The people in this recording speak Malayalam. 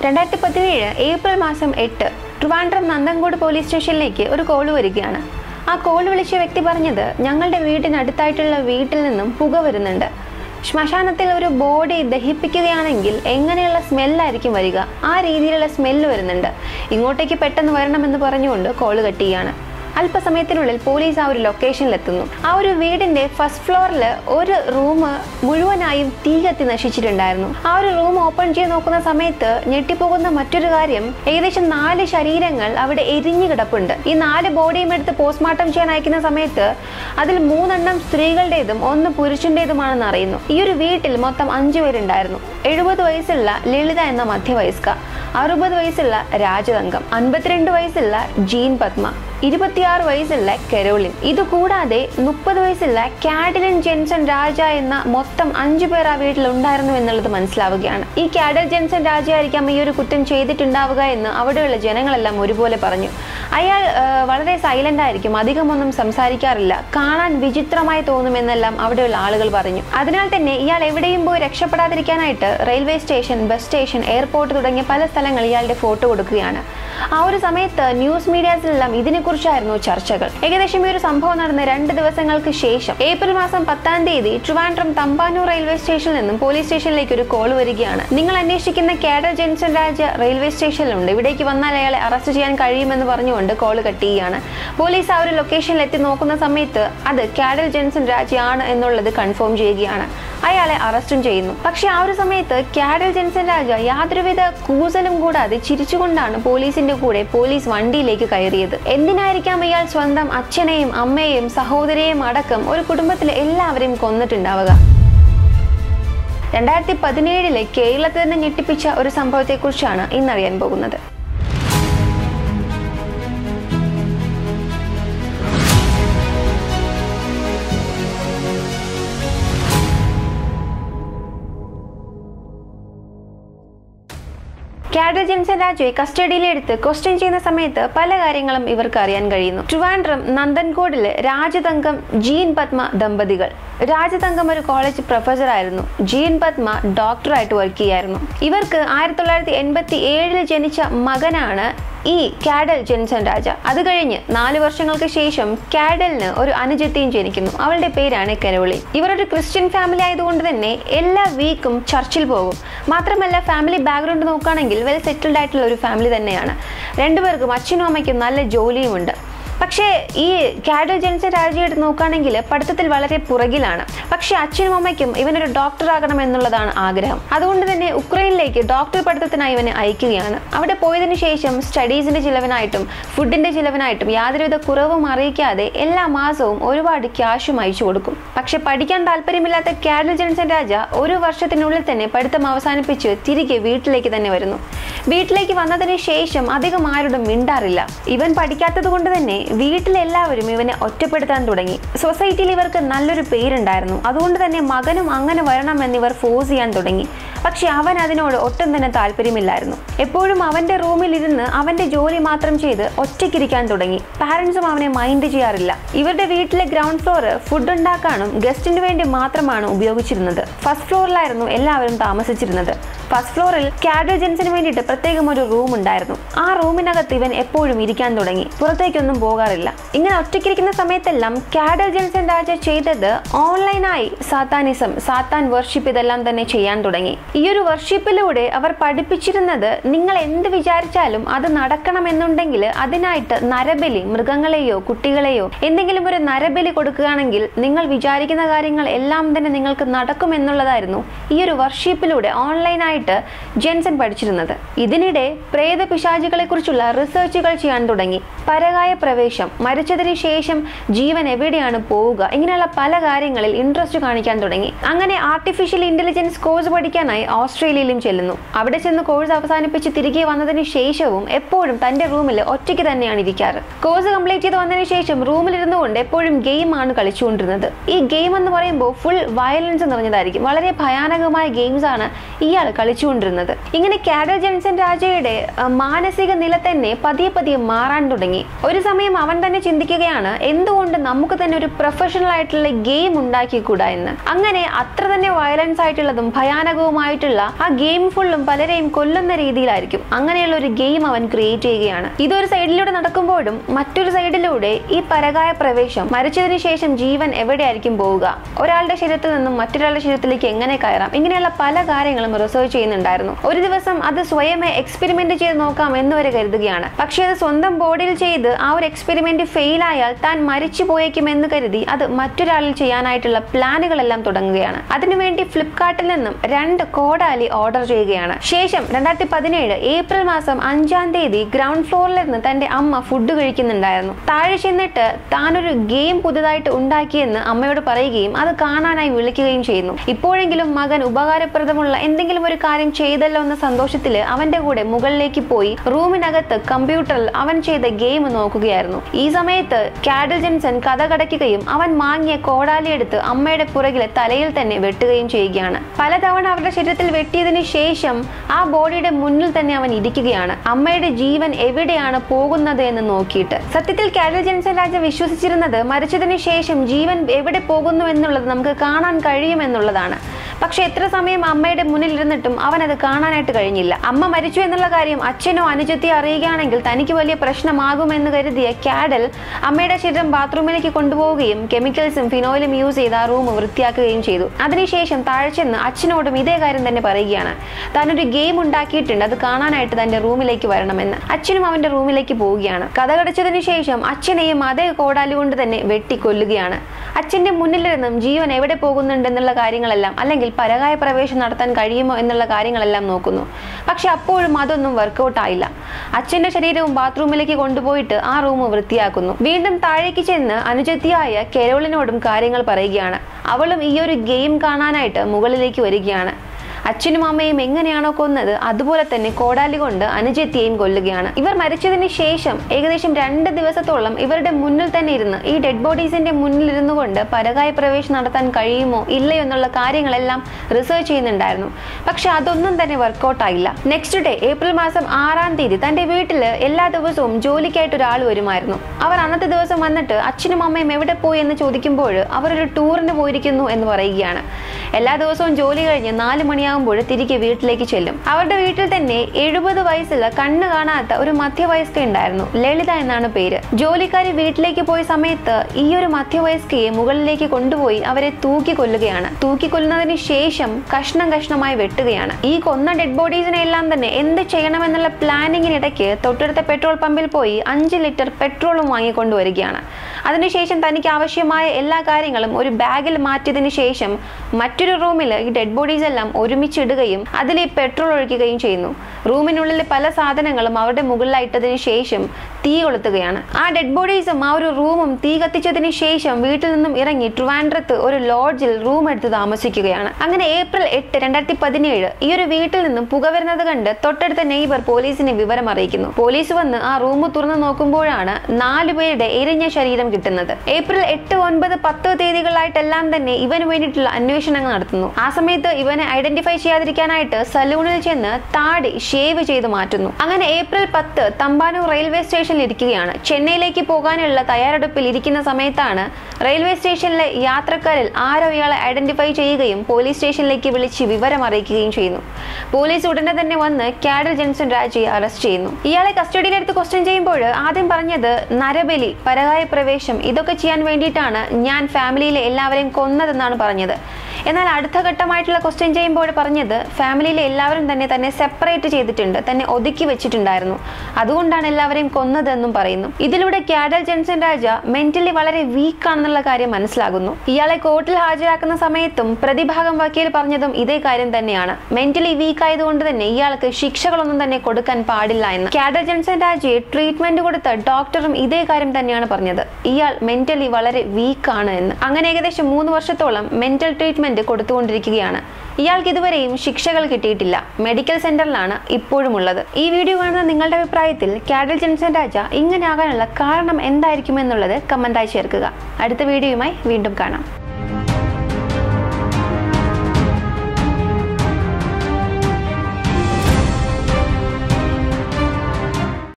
രണ്ടായിരത്തി പതിനേഴ് ഏപ്രിൽ മാസം എട്ട് ട്രിവാൻഡ്രം നന്തൻകോട് പോലീസ് സ്റ്റേഷനിലേക്ക് ഒരു കോൾ വരികയാണ് ആ കോൾ വിളിച്ച വ്യക്തി പറഞ്ഞത് ഞങ്ങളുടെ വീടിനടുത്തായിട്ടുള്ള വീട്ടിൽ നിന്നും പുക വരുന്നുണ്ട് ശ്മശാനത്തിൽ ഒരു ബോഡി ദഹിപ്പിക്കുകയാണെങ്കിൽ എങ്ങനെയുള്ള സ്മെല്ലായിരിക്കും വരിക ആ രീതിയിലുള്ള സ്മെല്ല് വരുന്നുണ്ട് ഇങ്ങോട്ടേക്ക് പെട്ടെന്ന് വരണമെന്ന് പറഞ്ഞുകൊണ്ട് കോൾ കട്ട് ചെയ്യാണ് അല്പസമയത്തിനുള്ളിൽ പോലീസ് ആ ഒരു ലൊക്കേഷനിലെത്തുന്നു ആ ഒരു വീടിന്റെ ഫസ്റ്റ് ഫ്ലോറിൽ ഒരു റൂം മുഴുവനായും തീ കത്തി നശിച്ചിട്ടുണ്ടായിരുന്നു ആ ഒരു റൂം ഓപ്പൺ ചെയ്ത് നോക്കുന്ന സമയത്ത് ഞെട്ടിപ്പോകുന്ന മറ്റൊരു കാര്യം ഏകദേശം നാല് ശരീരങ്ങൾ അവിടെ എരിഞ്ഞു കിടപ്പുണ്ട് ഈ നാല് ബോഡിയും എടുത്ത് പോസ്റ്റ്മോർട്ടം ചെയ്യാൻ അയക്കുന്ന സമയത്ത് അതിൽ മൂന്നെണ്ണം സ്ത്രീകളുടേതും ഒന്ന് പുരുഷന്റേതുമാണെന്ന് അറിയുന്നു ഈ ഒരു വീട്ടിൽ മൊത്തം അഞ്ചു പേരുണ്ടായിരുന്നു എഴുപത് വയസ്സുള്ള ലളിത എന്ന മധ്യവയസ്ക അറുപത് വയസ്സുള്ള രാജതങ്കം അൻപത്തിരണ്ട് വയസ്സുള്ള ജീൻ പത്മ ഇരുപത്തിയാറ് വയസ്സുള്ള കെരോളിൻ ഇതുകൂടാതെ മുപ്പത് വയസ്സുള്ള കാഡലിൻ ജെൻസൺ രാജ എന്ന മൊത്തം അഞ്ചു പേർ ആ വീട്ടിൽ ഉണ്ടായിരുന്നു എന്നുള്ളത് മനസ്സിലാവുകയാണ് ഈ കാഡൽ ജെൻസൺ രാജ ആയിരിക്കാം ഈ ഒരു കുറ്റം ചെയ്തിട്ടുണ്ടാവുക എന്ന് അവിടെയുള്ള ജനങ്ങളെല്ലാം ഒരുപോലെ പറഞ്ഞു അയാൾ ആ, വളരെ സൈലന്റ് ആയിരിക്കും അധികമൊന്നും സംസാരിക്കാറില്ല കാണാൻ വിചിത്രമായി തോന്നുമെന്നെല്ലാം അവിടെയുള്ള ആളുകൾ പറഞ്ഞു അതിനാൽ തന്നെ ഇയാൾ എവിടെയും പോയി രക്ഷപ്പെടാതിരിക്കാനായിട്ട് railway station bus station airport തുടങ്ങിയ പല സ്ഥലങ്ങൾ ഇയാളുടെ ഫോട്ടോ കൊടുക്കുകയാണ് ആ ഒരു സമയത്ത് ന്യൂസ് മീഡിയാസിലെല്ലാം ഇതിനെക്കുറിച്ചായിരുന്നു ചർച്ചകൾ ഏകദേശം ഈ ഒരു സംഭവം നടന്ന രണ്ട് ദിവസങ്ങൾക്ക് ശേഷം ഏപ്രിൽ മാസം പത്താം തീയതി ട്രിവാൻഡ്രം തമ്പാനൂർ റെയിൽവേ സ്റ്റേഷനിൽ നിന്നും പോലീസ് സ്റ്റേഷനിലേക്ക് ഒരു കോൾ വരികയാണ് നിങ്ങൾ അന്വേഷിക്കുന്ന കേഡൽ ജെൻസൺ രാജ റെയിൽവേ സ്റ്റേഷനിലുണ്ട് ഇവിടേക്ക് വന്നാൽ അയാളെ അറസ്റ്റ് ചെയ്യാൻ കഴിയുമെന്ന് പറഞ്ഞുകൊണ്ട് കോൾ കട്ട് ചെയ്യുകയാണ് പോലീസ് ആ ഒരു ലൊക്കേഷനിൽ എത്തി നോക്കുന്ന സമയത്ത് അത് കാഡൽ ജെൻസൺ രാജയാണ് എന്നുള്ളത് കൺഫേം ചെയ്യുകയാണ് അയാളെ അറസ്റ്റും ചെയ്യുന്നു പക്ഷെ ആ ഒരു സമയത്ത് കാഡൽ ജെൻസൺ രാജ യാതൊരുവിധ കൂസലും കൂടാതെ ചിരിച്ചുകൊണ്ടാണ് പോലീസിന്റെ കൂടെ പോലീസ് വണ്ടിയിലേക്ക് കയറിയത് എന്തിനായിരിക്കാം ഇയാൾ സ്വന്തം അച്ഛനെയും അമ്മയെയും സഹോദരിയെയും അടക്കം ഒരു കുടുംബത്തിലെ എല്ലാവരെയും കൊന്നിട്ടുണ്ടാവുക രണ്ടായിരത്തി പതിനേഴിലെ കേരളത്തിൽ തന്നെ ഞെട്ടിപ്പിച്ച ഒരു സംഭവത്തെക്കുറിച്ചാണ് ഇന്നറിയാൻ പോകുന്നത് കാഡൽ ജെൻസൺ രാജുവെ കസ്റ്റഡിയിലെടുത്ത് ക്വസ്റ്റ്യൻ ചെയ്യുന്ന സമയത്ത് പല കാര്യങ്ങളും ഇവർക്ക് അറിയാൻ കഴിയുന്നു ട്രിവാൻഡ്രം നന്ദൻകോടിലെ രാജതങ്കം ജീൻ പത്മ ദമ്പതികൾ രാജതങ്കം ഒരു കോളേജ് പ്രൊഫസർ ആയിരുന്നു ജീൻ പത്മ ഡോക്ടറായിട്ട് വർക്ക് ചെയ്യായിരുന്നു ഇവർക്ക് ആയിരത്തി തൊള്ളായിരത്തി എൺപത്തി ഏഴിൽ ജനിച്ച മകനാണ് ഈ കാഡൽ ജെൻസൺ രാജ അത് കഴിഞ്ഞ് നാല് വർഷങ്ങൾക്ക് ശേഷം കാഡലിന് ഒരു അനുജത്തിയും ജനിക്കുന്നു അവളുടെ പേരാണ് കരോളി ഇവർ ഒരു ക്രിസ്ത്യൻ ഫാമിലി ആയതുകൊണ്ട് തന്നെ എല്ലാ വീക്കും ചർച്ചിൽ പോകും മാത്രമല്ല ഫാമിലി ബാക്ക്ഗ്രൗണ്ട് നോക്കുകയാണെങ്കിൽ വെൽ സെറ്റിൽഡ് ആയിട്ടുള്ള ഒരു ഫാമിലി തന്നെയാണ് രണ്ടുപേർക്കും അച്ഛനും അമ്മയ്ക്കും നല്ല ജോലിയുമുണ്ട് പക്ഷേ ഈ കാഡൽ ജെൻസൺ രാജയുടെ നോക്കുകയാണെങ്കിൽ പഠിത്തത്തിൽ വളരെ പുറകിലാണ് പക്ഷേ അച്ഛനും അമ്മയ്ക്കും ഇവനൊരു ഡോക്ടർ ആകണം എന്നുള്ളതാണ് ആഗ്രഹം അതുകൊണ്ട് തന്നെ ഉക്രൈനിലേക്ക് ഡോക്ടർ പഠിത്തത്തിനായി ഇവനെ അയക്കുകയാണ് അവിടെ പോയതിനു ശേഷം സ്റ്റഡീസിന്റെ ചിലവിനായിട്ടും ഫുഡിന്റെ ചിലവിനായിട്ടും യാതൊരുവിധ കുറവും അറിയിക്കാതെ എല്ലാ മാസവും ഒരുപാട് ക്യാഷും അയച്ചു കൊടുക്കും പക്ഷെ പഠിക്കാൻ താല്പര്യമില്ലാത്ത കാഡൽ ജെൻസൺ രാജ ഒരു വർഷത്തിനുള്ളിൽ തന്നെ പഠിത്തം അവസാനിപ്പിച്ച് തിരികെ വീട്ടിലേക്ക് തന്നെ വരുന്നു വീട്ടിലേക്ക് വന്നതിന് ശേഷം അധികം ആരോടും മിണ്ടാറില്ല ഇവൻ പഠിക്കാത്തത് കൊണ്ട് തന്നെ വീട്ടിലെല്ലാവരും ഇവനെ ഒറ്റപ്പെടുത്താൻ തുടങ്ങി സൊസൈറ്റിയിൽ ഇവർക്ക് നല്ലൊരു പേരുണ്ടായിരുന്നു അതുകൊണ്ട് തന്നെ മകനും അങ്ങനെ വരണമെന്ന് ഇവർ ഫോഴ്സ് ചെയ്യാൻ തുടങ്ങി പക്ഷെ അവൻ അതിനോട് ഒട്ടും തന്നെ താല്പര്യമില്ലായിരുന്നു എപ്പോഴും അവന്റെ റൂമിൽ ഇരുന്ന് അവന്റെ ജോലി മാത്രം ചെയ്ത് ഒറ്റയ്ക്കിരിക്കാൻ തുടങ്ങി പാരൻസും അവനെ മൈൻഡ് ചെയ്യാറില്ല ഇവരുടെ വീട്ടിലെ ഗ്രൗണ്ട് ഫ്ലോർ ഫുഡ് ഉണ്ടാക്കാനും ഗസ്റ്റിന് വേണ്ടി മാത്രമാണ് ഉപയോഗിച്ചിരുന്നത് ഫസ്റ്റ് ഫ്ലോറിലായിരുന്നു എല്ലാവരും താമസിച്ചിരുന്നത് ഫസ്റ്റ് ഫ്ലോറിൽ കാഡൽ ജെൻസിന് വേണ്ടിയിട്ട് പ്രത്യേകം ഒരു റൂം ഉണ്ടായിരുന്നു ആ റൂമിനകത്ത് ഇവൻ എപ്പോഴും ഇരിക്കാൻ തുടങ്ങി പുറത്തേക്കൊന്നും പോകാറില്ല ഇങ്ങനെ ഒറ്റയ്ക്കിരിക്കുന്ന സമയത്തെല്ലാം കാഡൽ ജെൻസൺ രാജ ചെയ്തത് ഓൺലൈനായി സാത്താനിസം സാത്താൻ വർഷിപ്പ് ഇതെല്ലാം തന്നെ ചെയ്യാൻ തുടങ്ങി ഈ ഒരു വർഷിപ്പിലൂടെ അവർ പഠിപ്പിച്ചിരുന്നത് നിങ്ങൾ എന്ത് വിചാരിച്ചാലും അത് നടക്കണമെന്നുണ്ടെങ്കിൽ അതിനായിട്ട് നരബലി മൃഗങ്ങളെയോ കുട്ടികളെയോ എന്തെങ്കിലും ഒരു നരബലി കൊടുക്കുകയാണെങ്കിൽ നിങ്ങൾ വിചാരിക്കുന്ന കാര്യങ്ങൾ എല്ലാം തന്നെ നിങ്ങൾക്ക് നടക്കുമെന്നുള്ളതായിരുന്നു ഈ ഒരു വർഷിപ്പിലൂടെ ഓൺലൈനായിട്ട് ജെൻസൺ പഠിച്ചിരുന്നത് ഇതിനിടെ പ്രേത പിശാചുകളെ കുറിച്ചുള്ള റിസർച്ചുകൾ ചെയ്യാൻ തുടങ്ങി പരകായ പ്രവേശം മരിച്ചതിന് ശേഷം ജീവൻ എവിടെയാണ് പോവുക ഇങ്ങനെയുള്ള പല കാര്യങ്ങളിൽ ഇൻട്രസ്റ്റ് കാണിക്കാൻ തുടങ്ങി അങ്ങനെ ആർട്ടിഫിഷ്യൽ ഇന്റലിജൻസ് കോഴ്സ് പഠിക്കാനായി ഓസ്ട്രേലിയയിലും ചെല്ലുന്നു അവിടെ ചെന്ന് കോഴ്സ് അവസാനിപ്പിച്ച് തിരികെ വന്നതിന് ശേഷവും എപ്പോഴും തന്റെ റൂമിൽ ഒറ്റയ്ക്ക് തന്നെയാണ് ഇരിക്കാറ് കോഴ്സ് കംപ്ലീറ്റ് ചെയ്ത് വന്നതിന് ശേഷം റൂമിൽ ഇരുന്നുകൊണ്ട് എപ്പോഴും ഗെയിമാണ് കളിച്ചുകൊണ്ടിരുന്നത് ഈ ഗെയിം എന്ന് പറയുമ്പോൾ ഫുൾ വയലൻസ് നിറഞ്ഞതായിരിക്കും വളരെ ഭയാനകമായ ഗെയിംസ് ആണ് ഇയാൾ കളിച്ചു കളിച്ചുകൊണ്ടിരുന്നത് ഇങ്ങനെ കാഡൽ ജെൻസൺ രാജയുടെ ആ, മാനസിക നില തന്നെ പതിയെ പതിയെ മാറാൻ തുടങ്ങി ഒരു സമയം അവൻ തന്നെ ചിന്തിക്കുകയാണ് എന്തുകൊണ്ട് നമുക്ക് തന്നെ ഒരു പ്രൊഫഷണൽ ആയിട്ടുള്ള ഗെയിം ഉണ്ടാക്കിക്കൂടാ എന്ന് അങ്ങനെ അത്ര തന്നെ വയലൻസ് ആയിട്ടുള്ളതും ഭയാനകവുമായിട്ടുള്ള ആ ഗെയിം ഫുള്ളും പലരെയും കൊല്ലുന്ന രീതിയിലായിരിക്കും അങ്ങനെയുള്ള ഒരു ഗെയിം അവൻ ക്രിയേറ്റ് ചെയ്യുകയാണ് ഇതൊരു സൈഡിലൂടെ നടക്കുമ്പോഴും മറ്റൊരു സൈഡിലൂടെ ഈ പരകായ പ്രവേശം മരിച്ചതിന് ശേഷം ജീവൻ എവിടെയായിരിക്കും പോവുക ഒരാളുടെ ശരീരത്തിൽ നിന്നും മറ്റൊരാളുടെ ശരീരത്തിലേക്ക് എങ്ങനെ കയറാം ഇങ്ങനെയുള്ള പല കാര്യങ്ങളും റിസർച്ച് ചെയ്യുന്നുണ്ടായിരുന്നു ഒരു ദിവസം അത് സ്വയമേ എക്സ്പെരിമെന്റ് ചെയ്ത് നോക്കാം എന്ന് വരെ കരുതുകയാണ് പക്ഷേ അത് സ്വന്തം ബോഡിയിൽ ചെയ്ത് ആ ഒരു എക്സ്പെരിമെന്റ് ഫെയിൽ ആയാൽ താൻ മരിച്ചു പോയേക്കുമെന്ന് കരുതി അത് മറ്റൊരാളിൽ ചെയ്യാനായിട്ടുള്ള പ്ലാനുകളെല്ലാം തുടങ്ങുകയാണ് അതിനുവേണ്ടി ഫ്ലിപ്കാർട്ടിൽ നിന്നും രണ്ട് കോടാലി ഓർഡർ ചെയ്യുകയാണ് ശേഷം രണ്ടായിരത്തി പതിനേഴ് ഏപ്രിൽ മാസം അഞ്ചാം തീയതി ഗ്രൗണ്ട് ഫ്ലോറിൽ നിന്ന് തന്റെ അമ്മ ഫുഡ് കഴിക്കുന്നുണ്ടായിരുന്നു താഴെ ചെന്നിട്ട് താനൊരു ഗെയിം പുതുതായിട്ട് ഉണ്ടാക്കിയെന്ന് അമ്മയോട് പറയുകയും അത് കാണാനായി വിളിക്കുകയും ചെയ്യുന്നു ഇപ്പോഴെങ്കിലും മകൻ ഉപകാരപ്രദമുള്ള എന്തെങ്കിലും ഒരു കാര്യം ചെയ്തല്ലോ എന്ന സന്തോഷത്തിൽ അവന്റെ കൂടെ മുകളിലേക്ക് പോയി റൂമിനകത്ത് കമ്പ്യൂട്ടറിൽ അവൻ ചെയ്ത ഗെയിം നോക്കുകയായിരുന്നു ഈ സമയത്ത് കാഡൽ ജെൻസൺ കഥ കടയ്ക്കുകയും അവൻ വാങ്ങിയ കോടാലി എടുത്ത് അമ്മയുടെ പുറകിലെ തലയിൽ തന്നെ വെട്ടുകയും ചെയ്യുകയാണ് പലതവണ അവരുടെ ശരീരത്തിൽ വെട്ടിയതിനു ശേഷം ആ ബോഡിയുടെ മുന്നിൽ തന്നെ അവൻ ഇരിക്കുകയാണ് അമ്മയുടെ ജീവൻ എവിടെയാണ് പോകുന്നത് എന്ന് നോക്കിയിട്ട് സത്യത്തിൽ കാഡൽ ജെൻസൺ രാജ വിശ്വസിച്ചിരുന്നത് മരിച്ചതിന് ശേഷം ജീവൻ എവിടെ പോകുന്നു എന്നുള്ളത് നമുക്ക് കാണാൻ കഴിയുമെന്നുള്ളതാണ് പക്ഷെ എത്ര സമയം അമ്മയുടെ മുന്നിൽ ഇരുന്നിട്ടും അവൻ അത് കാണാനായിട്ട് കഴിഞ്ഞില്ല അമ്മ മരിച്ചു എന്നുള്ള കാര്യം അച്ഛനോ അനുജത്തിയോ അറിയുകയാണെങ്കിൽ തനിക്ക് വലിയ പ്രശ്നമാകുമെന്ന് കരുതിയ കാഡൽ അമ്മയുടെ ശരീരം ബാത്റൂമിലേക്ക് കൊണ്ടുപോവുകയും കെമിക്കൽസും ഫിനോയിലും യൂസ് ചെയ്ത് ആ റൂം വൃത്തിയാക്കുകയും ചെയ്തു അതിനുശേഷം താഴെ ചെന്ന് അച്ഛനോടും ഇതേ കാര്യം തന്നെ പറയുകയാണ് താനൊരു ഗെയിം ഉണ്ടാക്കിയിട്ടുണ്ട് അത് കാണാനായിട്ട് തന്റെ റൂമിലേക്ക് വരണമെന്ന് അച്ഛനും അവന്റെ റൂമിലേക്ക് പോവുകയാണ് കഥ കടച്ചതിനു ശേഷം അച്ഛനെയും അതേ കോടാലി കൊണ്ട് തന്നെ വെട്ടിക്കൊല്ലുകയാണ് അച്ഛന്റെ മുന്നിലിരുന്നും ജീവൻ എവിടെ പോകുന്നുണ്ടെന്നുള്ള കാര്യങ്ങളെല്ലാം അല്ലെങ്കിൽ പരകായ പ്രവേശം നടത്താൻ കഴിയുമോ എന്നുള്ള കാര്യങ്ങളെല്ലാം നോക്കുന്നു പക്ഷെ അപ്പോഴും അതൊന്നും വർക്കൗട്ട് ആയില്ല അച്ഛന്റെ ശരീരവും ബാത്റൂമിലേക്ക് കൊണ്ടുപോയിട്ട് ആ റൂം വൃത്തിയാക്കുന്നു വീണ്ടും താഴേക്ക് ചെന്ന് അനുജത്തിയായ കെരോളിനോടും കാര്യങ്ങൾ പറയുകയാണ് അവളും ഈ ഒരു ഗെയിം കാണാനായിട്ട് മുകളിലേക്ക് വരികയാണ് അച്ഛനും അമ്മയും എങ്ങനെയാണോ കൊന്നത് അതുപോലെ തന്നെ കോടാലി കൊണ്ട് അനുജത്തിയെയും കൊല്ലുകയാണ് ഇവർ മരിച്ചതിന് ശേഷം ഏകദേശം രണ്ട് ദിവസത്തോളം ഇവരുടെ മുന്നിൽ തന്നെ ഇരുന്ന് ഈ ഡെഡ് ബോഡീസിന്റെ മുന്നിൽ ഇരുന്നു കൊണ്ട് പരകായ പ്രവേശം നടത്താൻ കഴിയുമോ ഇല്ലയോ എന്നുള്ള കാര്യങ്ങളെല്ലാം റിസർച്ച് ചെയ്യുന്നുണ്ടായിരുന്നു പക്ഷെ അതൊന്നും തന്നെ വർക്കൗട്ട് ആയില്ല നെക്സ്റ്റ് ഡേ ഏപ്രിൽ മാസം ആറാം തീയതി തന്റെ വീട്ടിൽ എല്ലാ ദിവസവും ജോലിക്കായിട്ട് ഒരാൾ വരുമായിരുന്നു അവർ അന്നത്തെ ദിവസം വന്നിട്ട് അച്ഛനും അമ്മയും എവിടെ പോയി എന്ന് ചോദിക്കുമ്പോൾ അവർ ഒരു ടൂറിന് പോയിരിക്കുന്നു എന്ന് പറയുകയാണ് എല്ലാ ദിവസവും ജോലി കഴിഞ്ഞ് നാല് മണിയാകുമ്പോൾ തിരികെ വീട്ടിലേക്ക് ചെല്ലും അവരുടെ വീട്ടിൽ തന്നെ എഴുപത് വയസ്സുള്ള കണ്ണ് കാണാത്ത ഒരു മധ്യവയസ്ക ഉണ്ടായിരുന്നു ലളിത എന്നാണ് പേര് ജോലിക്കാരി വീട്ടിലേക്ക് പോയ സമയത്ത് ഈ ഒരു മധ്യവയസ്കയെ മുകളിലേക്ക് കൊണ്ടുപോയി അവരെ തൂക്കി കൊല്ലുകയാണ് തൂക്കി കൊല്ലുന്നതിന് ശേഷം കഷ്ണം കഷ്ണമായി വെട്ടുകയാണ് ഈ കൊന്ന ഡെഡ് ബോഡീസിനെ എല്ലാം തന്നെ എന്ത് ചെയ്യണമെന്നുള്ള പ്ലാനിങ്ങിനിടയ്ക്ക് തൊട്ടടുത്ത പെട്രോൾ പമ്പിൽ പോയി അഞ്ച് ലിറ്റർ പെട്രോളും വാങ്ങിക്കൊണ്ടുവരികയാണ് അതിനുശേഷം തനിക്ക് ആവശ്യമായ എല്ലാ കാര്യങ്ങളും ഒരു ബാഗിൽ മാറ്റിയതിനു ശേഷം മറ്റൊരു റൂമിൽ ഈ ഡെഡ് ബോഡീസ് എല്ലാം ഒരുമിച്ചിടുകയും അതിൽ ഈ പെട്രോൾ ഒഴിക്കുകയും ചെയ്യുന്നു റൂമിനുള്ളിലെ പല സാധനങ്ങളും അവരുടെ മുകളിലായിട്ടതിന് ശേഷം തീ കൊളുത്തുകയാണ് ആ ഡെഡ് ബോഡീസും ആ ഒരു റൂമും തീ കത്തിച്ചതിന് ശേഷം വീട്ടിൽ നിന്നും ഇറങ്ങി ട്രിവാൻഡ്രത്ത് ഒരു ലോഡ്ജിൽ റൂം എടുത്ത് താമസിക്കുകയാണ് അങ്ങനെ ഏപ്രിൽ എട്ട് രണ്ടായിരത്തി പതിനേഴ് ഈ ഒരു വീട്ടിൽ നിന്നും പുക വരുന്നത് കണ്ട് തൊട്ടടുത്ത നെയ്ബർ പോലീസിനെ വിവരം അറിയിക്കുന്നു പോലീസ് വന്ന് ആ റൂം തുറന്നു നോക്കുമ്പോഴാണ് നാലു പേരുടെ എരിഞ്ഞ ശരീരം കിട്ടുന്നത് ഏപ്രിൽ എട്ട് ഒൻപത് പത്ത് തീയതികളായിട്ടെല്ലാം തന്നെ ഇവന് വേണ്ടിയിട്ടുള്ള അന്വേഷണങ്ങൾ നടത്തുന്നു ആ സമയത്ത് ഇവനെ ഐഡന്റിഫൈ ചെയ്യാതിരിക്കാനായിട്ട് സലൂണിൽ ചെന്ന് താടി ഷേവ് ചെയ്ത് മാറ്റുന്നു അങ്ങനെ ഏപ്രിൽ പത്ത് തമ്പാനൂർ റെയിൽവേ സ്റ്റേഷനിൽ ഇരിക്കുകയാണ് ചെന്നൈയിലേക്ക് പോകാനുള്ള തയ്യാറെടുപ്പിൽ ഇരിക്കുന്ന സമയത്താണ് റെയിൽവേ സ്റ്റേഷനിലെ യാത്രക്കാരിൽ ആരോ ഇയാളെ ഐഡന്റിഫൈ ചെയ്യുകയും പോലീസ് സ്റ്റേഷനിലേക്ക് വിളിച്ച് വിവരം അറിയിക്കുകയും ചെയ്യുന്നു പോലീസ് ഉടനെ തന്നെ വന്ന് കാഡൽ ജെൻസൺ രാജയെ അറസ്റ്റ് ചെയ്യുന്നു ഇയാളെ കസ്റ്റഡിയിലെടുത്ത് ക്വസ്റ്റ്യൻ ചെയ്യുമ്പോൾ ആദ്യം പറഞ്ഞത് നരബലി പരകായ പ്രവേശം ഇതൊക്കെ ചെയ്യാൻ വേണ്ടിയിട്ടാണ് ഞാൻ ഫാമിലിയിലെ എല്ലാവരെയും കൊന്നതെന്നാണ് പറഞ്ഞത് എന്നാൽ അടുത്ത ഘട്ടമായിട്ടുള്ള ക്വസ്റ്റ്യൻ ചെയ്യുമ്പോൾ പറഞ്ഞത് ഫാമിലിയിലെ എല്ലാവരും തന്നെ തന്നെ സെപ്പറേറ്റ് ചെയ്തിട്ടുണ്ട് തന്നെ ഒതുക്കി വെച്ചിട്ടുണ്ടായിരുന്നു അതുകൊണ്ടാണ് എല്ലാവരെയും കൊന്നതെന്നും പറയുന്നു ഇതിലൂടെ കാഡൽ ജെൻസൺ രാജ മെന്റലി വളരെ വീക്ക് ആണെന്നുള്ള കാര്യം മനസ്സിലാകുന്നു ഇയാളെ കോർട്ടിൽ ഹാജരാക്കുന്ന സമയത്തും പ്രതിഭാഗം വക്കീൽ പറഞ്ഞതും ഇതേ കാര്യം തന്നെയാണ് മെന്റലി വീക്ക് ആയതുകൊണ്ട് തന്നെ ഇയാൾക്ക് ശിക്ഷകളൊന്നും തന്നെ കൊടുക്കാൻ പാടില്ല എന്ന് കാഡൽ ജെൻസൺ രാജയെ ട്രീറ്റ്മെന്റ് കൊടുത്ത ഡോക്ടറും ഇതേ കാര്യം തന്നെയാണ് പറഞ്ഞത് ഇയാൾ മെന്റലി വളരെ വീക്ക് ആണ് എന്ന് അങ്ങനെ ഏകദേശം മൂന്ന് വർഷത്തോളം മെന്റൽ ട്രീറ്റ്മെന്റ് കൊടുത്തുകൊണ്ടിരിക്കുകയാണ് ഇയാൾക്ക് ഇതുവരെയും ശിക്ഷകൾ കിട്ടിയിട്ടില്ല മെഡിക്കൽ സെന്ററിലാണ് ഇപ്പോഴും ഉള്ളത് ഈ വീഡിയോ കാണുന്ന നിങ്ങളുടെ അഭിപ്രായത്തിൽ കാഡൽ ജെൻസൺ രാജ ഇങ്ങനെ ആകാനുള്ള കാരണം എന്തായിരിക്കും എന്നുള്ളത് കമന്റായി ചേർക്കുക അടുത്ത വീഡിയോയുമായി വീണ്ടും കാണാം